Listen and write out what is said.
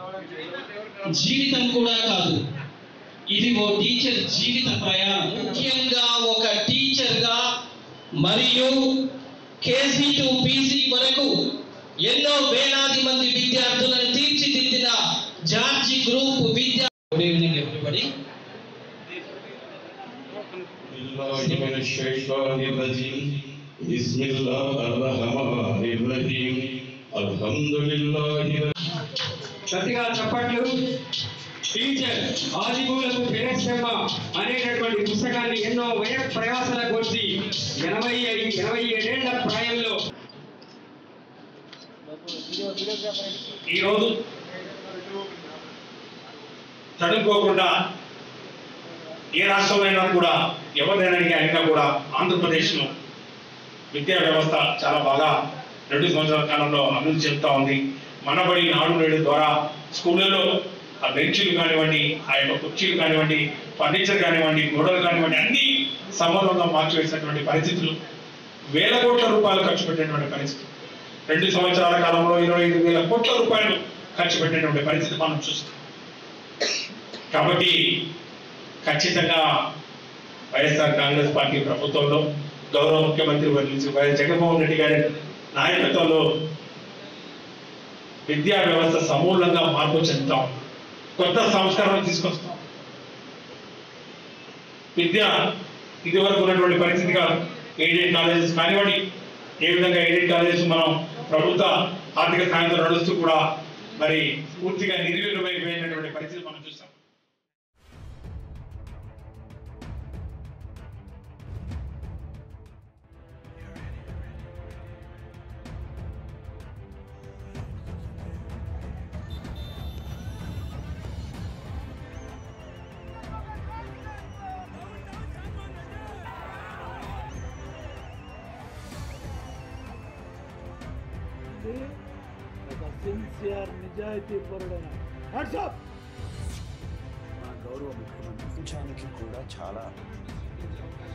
జీవితం కూడా కాదు ఇది ఓ టీచర్ జీవిత ప్రయాణం ముఖ్యంగా ఒక టీచర్గా మరియు కేజీ టు పీజీ వరకు ఎన్నో వేలాది మంది విద్యార్థులను తీర్చిదిద్దిన George group Vidya good evening everybody بالله من الشيطان الرجيم بسم الله الرحمن الرحيم الحمد لله గట్టిగా చప్పట్లు టీచర్ ఆదిభూలకు పెరస్పెమ్మ అనేటటువంటి పుస్తకాన్ని ఎన్నో వయ ప్రయాసల కొద్ది ఎనభై ఐ- ఎనభై ఏడేళ్ల ప్రాయంలో ఈరోజు చదువుకోకుండా ఏ రాష్ట్రంలో కూడా ఎవరినైనా అయినా కూడా ఆంధ్రప్రదేశ్లో విద్యా వ్యవస్థ చాలా బాగా రెండు సంవత్సరాల కాలంలో అభివృద్ధి చెందుతా ఉంది మనబడి నాడు నేడు ద్వారా స్కూళ్ళలో ఆ బెంచీలు కానివ్వండి ఆ యొక్క కుర్చీలు కానివ్వండి ఫర్నిచర్ కానివ్వండి గోడలు కానివ్వండి అన్ని సమూలంగా మార్చివేసినటువంటి పరిస్థితులు వేల కోట్ల రూపాయలు ఖర్చు పెట్టినటువంటి పరిస్థితి రెండు సంవత్సరాల కాలంలో ఇరవై ఐదు వేల కోట్ల రూపాయలు ఖర్చు పెట్టినటువంటి పరిస్థితి మనం చూస్తాం కాబట్టి ఖచ్చితంగా వైఎస్ఆర్ కాంగ్రెస్ పార్టీ ప్రభుత్వంలో గౌరవ ముఖ్యమంత్రి వర్యులు శ్రీ వైఎస్ జగన్మోహన్ రెడ్డి గారి నాయకత్వంలో విద్యా వ్యవస్థ సమూలంగా మార్పు చెందుతాం కొత్త సంస్కరణలు తీసుకొస్తాం విద్య ఇదివరకు ఉన్నటువంటి పరిస్థితి కాదు ఎయిడెడ్ కాలేజెస్ కానివ్వండి ఏ విధంగా ఎయిడెడ్ కాలేజెస్ మనం ప్రభుత్వ ఆర్థిక సాయంతో నడుస్తూ కూడా మరి పూర్తిగా నిర్వీర్యమైపోయినటువంటి పరిస్థితి మనం చూస్తాం ఒక సిన్సియర్ నిజాయితీ పరుడైన మా గౌరవ ముఖ్యమంత్రి ప్రపంచానికి కూడా చాలా